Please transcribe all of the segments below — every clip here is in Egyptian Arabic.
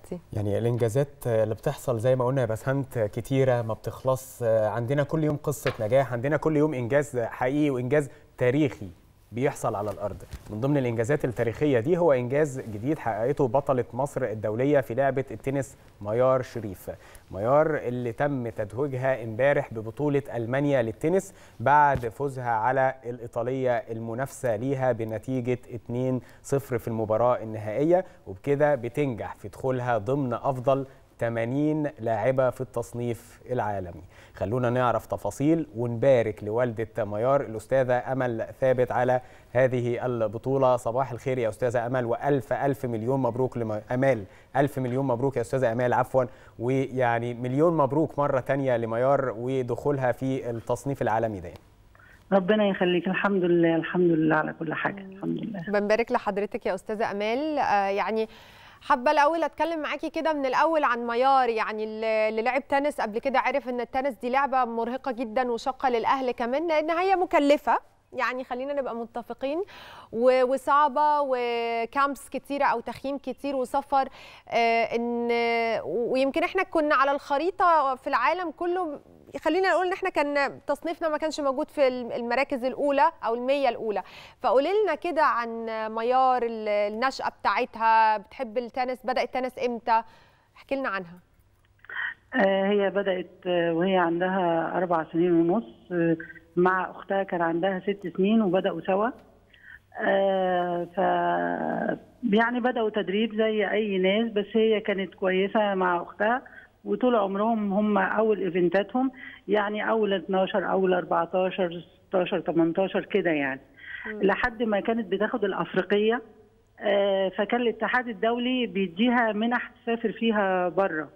حضرتي يعني الانجازات اللي بتحصل زي ما قلنا يا بسنت كتيره ما بتخلص عندنا كل يوم قصه نجاح عندنا كل يوم انجاز حقيقي وانجاز تاريخي بيحصل على الارض من ضمن الانجازات التاريخيه دي هو انجاز جديد حققته بطله مصر الدوليه في لعبه التنس ميار شريف ميار اللي تم تتويجها امبارح ببطوله المانيا للتنس بعد فوزها على الايطاليه المنافسه ليها بنتيجه 2-0 في المباراه النهائيه وبكده بتنجح في دخولها ضمن افضل 80 لاعبة في التصنيف العالمي خلونا نعرف تفاصيل ونبارك لوالدة ميار الأستاذة أمل ثابت على هذه البطولة صباح الخير يا أستاذة أمل وألف ألف مليون مبروك لأمال ألف مليون مبروك يا أستاذة أمال عفوا ويعني مليون مبروك مرة تانية لميار ودخولها في التصنيف العالمي ده ربنا يخليك الحمد لله الحمد لله على كل حاجة الحمد لله بنبارك لحضرتك يا أستاذة أمال آه يعني حابه الاول اتكلم معاكي كده من الاول عن ميار يعني اللي لعب تنس قبل كده عرف ان التنس دي لعبه مرهقه جدا وشاقه للاهل كمان لان هي مكلفه يعني خلينا نبقى متفقين وصعبه وكامبس كتيره او تخييم كتير وسفر ان ويمكن احنا كنا على الخريطه في العالم كله خلينا نقول ان احنا كان تصنيفنا ما كانش موجود في المراكز الاولى او المية الاولى فقولي لنا كده عن ميار النشأة بتاعتها بتحب التنس بدأت تنس امتى احكي لنا عنها هي بدأت وهي عندها أربع سنين ونص مع أختها كان عندها ست سنين وبدأوا سوا ف يعني بدأوا تدريب زي أي ناس بس هي كانت كويسة مع أختها وطول عمرهم هم اول ايفنتاتهم يعني اول 12 اول 14 16 18 كده يعني م. لحد ما كانت بتاخد الافريقيه آه فكان الاتحاد الدولي بيديها منح تسافر فيها بره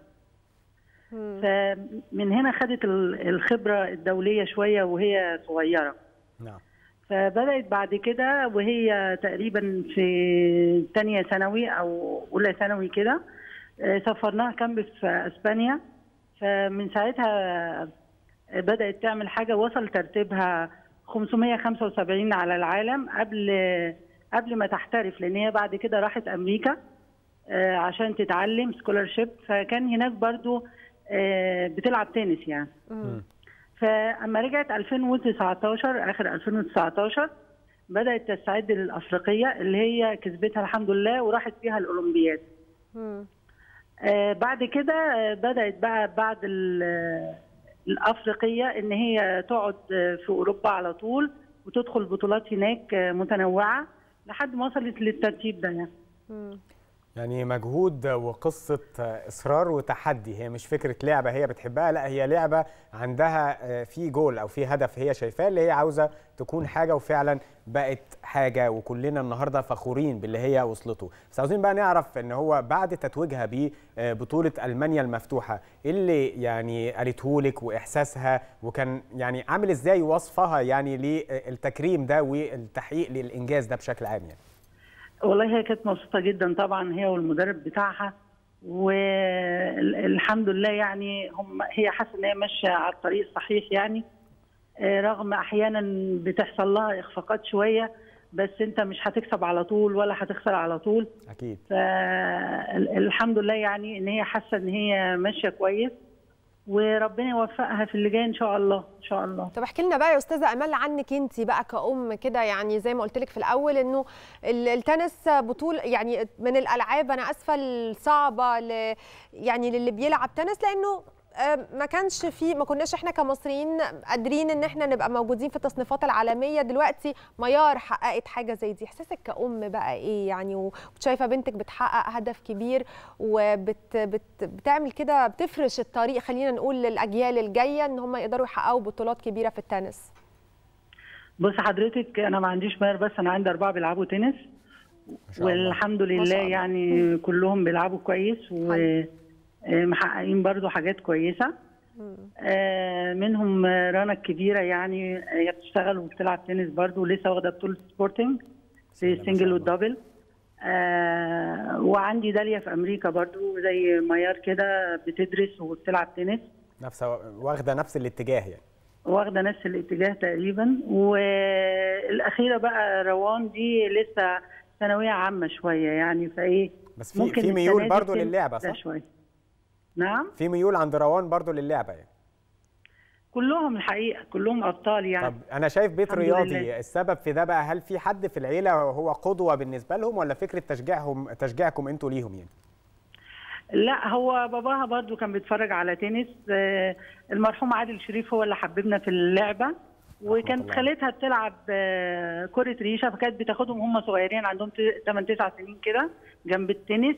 فمن هنا خدت الخبره الدوليه شويه وهي صغيره نعم فبدات بعد كده وهي تقريبا في ثانيه ثانوي او اولى ثانوي كده سافرناها كامب في اسبانيا فمن ساعتها بدات تعمل حاجه وصل ترتيبها 575 على العالم قبل قبل ما تحترف لان هي بعد كده راحت امريكا عشان تتعلم سكولارشيب فكان هناك برضو بتلعب تنس يعني فاما رجعت 2019 اخر 2019 بدات تستعد للافريقيه اللي هي كسبتها الحمد لله وراحت فيها الاولمبياد آه بعد كده آه بدات بقى بعد الافريقيه ان هي تقعد في اوروبا على طول وتدخل بطولات هناك آه متنوعه لحد ما وصلت للترتيب ده يعني. يعني مجهود وقصة إصرار وتحدي هي مش فكرة لعبة هي بتحبها لا هي لعبة عندها في جول أو في هدف هي شايفاه اللي هي عاوزة تكون حاجة وفعلا بقت حاجة وكلنا النهاردة فخورين باللي هي وصلته بس عاوزين بقى نعرف إن هو بعد تتويجها ببطولة ألمانيا المفتوحة إيه اللي يعني قالته لك وإحساسها وكان يعني عامل إزاي وصفها يعني للتكريم ده والتحقيق للإنجاز ده بشكل عام يعني والله هي كانت مبسوطه جدا طبعا هي والمدرب بتاعها والحمد لله يعني هم هي حاسه ان هي ماشيه على الطريق الصحيح يعني رغم احيانا بتحصل لها اخفاقات شويه بس انت مش هتكسب على طول ولا هتخسر على طول اكيد فالحمد لله يعني ان هي حاسه ان هي ماشيه كويس وربنا يوفقها في اللي جاي ان شاء الله ان شاء الله طب احكي لنا بقى يا استاذه امال عنك انت بقى كأم كده يعني زي ما قلت لك في الاول انه التنس بطوله يعني من الالعاب انا اسفه الصعبه ل يعني للي بيلعب تنس لانه ما كانش في ما كناش احنا كمصريين قادرين ان احنا نبقى موجودين في التصنيفات العالميه دلوقتي ميار حققت حاجه زي دي احساسك كأم بقى ايه يعني وشايفه بنتك بتحقق هدف كبير وبت بت بتعمل كده بتفرش الطريق خلينا نقول للاجيال الجايه ان هم يقدروا يحققوا بطولات كبيره في التنس بص حضرتك انا ما عنديش ميار بس انا عندي اربعه بيلعبوا تنس والحمد لله يعني كلهم بيلعبوا كويس و محققين برضو حاجات كويسة آه منهم رنا الكبيرة يعني هي بتشتغل وبتلعب تنس برضو ولسه واخدة بطولة سبورتنج في السنجل والدبل آه وعندي داليا في أمريكا برضو زي ميار كده بتدرس وبتلعب تنس نفس واخدة نفس الاتجاه يعني واخدة نفس الاتجاه تقريبا والأخيرة بقى روان دي لسه ثانوية عامة شوية يعني فإيه بس في ممكن في ميول السنة دي برضو تنزل للعبه صح شوية. نعم في ميول عند روان برضو للعبه يعني كلهم الحقيقه كلهم ابطال يعني طب انا شايف بيت الحمد رياضي لله. السبب في ده بقى هل في حد في العيله هو قدوه بالنسبه لهم ولا فكره تشجيعهم تشجيعكم انتوا ليهم يعني لا هو باباها برضو كان بيتفرج على تنس آه، المرحوم عادل شريف هو اللي حببنا في اللعبه وكانت الله. خالتها بتلعب آه، كرة ريشة فكانت بتاخدهم هم صغيرين عندهم 8 9 سنين كده جنب التنس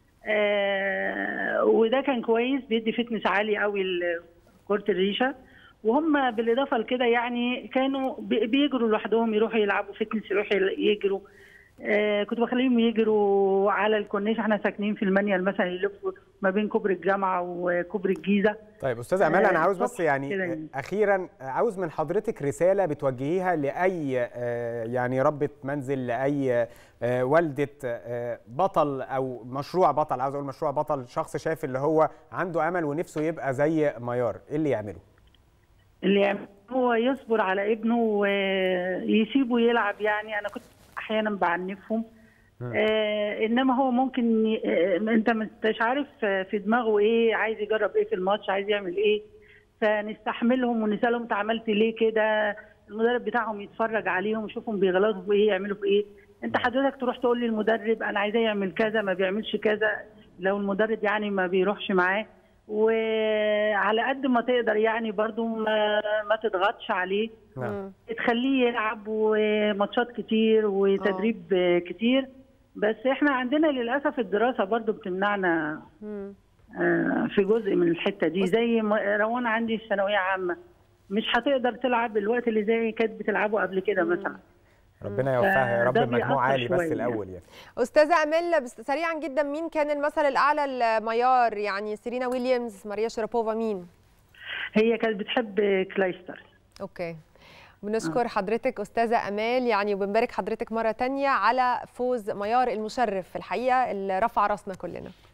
آه، وده كان كويس بيدي فتنس عالي قوي كرة الريشة وهم بالإضافة لكده يعني كانوا بي- بيجروا لوحدهم يروحوا يلعبوا فتنس يروحوا يل- يجروا آه، كنت بخليهم يجروا على الكورنيش احنا ساكنين في المنيل مثلا يلفوا ما بين كوبري الجامعه وكوبري الجيزه طيب استاذ امال انا آه، عاوز بس الصبح يعني كده آه، يعني. اخيرا عاوز من حضرتك رساله بتوجهيها لاي آه، يعني ربة منزل لاي آه، والده آه، بطل او مشروع بطل عاوز اقول مشروع بطل شخص شايف اللي هو عنده امل ونفسه يبقى زي ميار ايه اللي يعمله اللي يعمل هو يصبر على ابنه ويسيبه يلعب يعني انا كنت احيانا بعنفهم آه انما هو ممكن ي- آه انت ما انتش عارف آه، في دماغه ايه عايز يجرب ايه في الماتش عايز يعمل ايه فنستحملهم ونسالهم انت عملت ليه كده المدرب بتاعهم يتفرج عليهم يشوفهم بيغلطوا في ايه يعملوا في ايه انت حضرتك تروح تقول للمدرب انا عايزاه يعمل كذا ما بيعملش كذا لو المدرب يعني ما بيروحش معاه وعلى قد ما تقدر يعني برضو ما, ما تضغطش عليه نعم تخليه يلعب وماتشات كتير وتدريب كتير بس احنا عندنا للاسف الدراسه برضو بتمنعنا مم. آه، في جزء من الحته دي زي ما روان عندي في ثانويه عامه مش هتقدر تلعب الوقت اللي زي كانت بتلعبه قبل كده مثلا ربنا يوفقها يا رب ده المجموع بيأثر عالي بس شوية. الاول يعني استاذه امال بس سريعا جدا مين كان المثل الاعلى لميار يعني سيرينا ويليامز ماريا شرابوفا مين هي كانت بتحب كلايستر اوكي بنشكر حضرتك استاذه امال يعني وبنبارك حضرتك مره تانية على فوز ميار المشرف في الحقيقه اللي رفع راسنا كلنا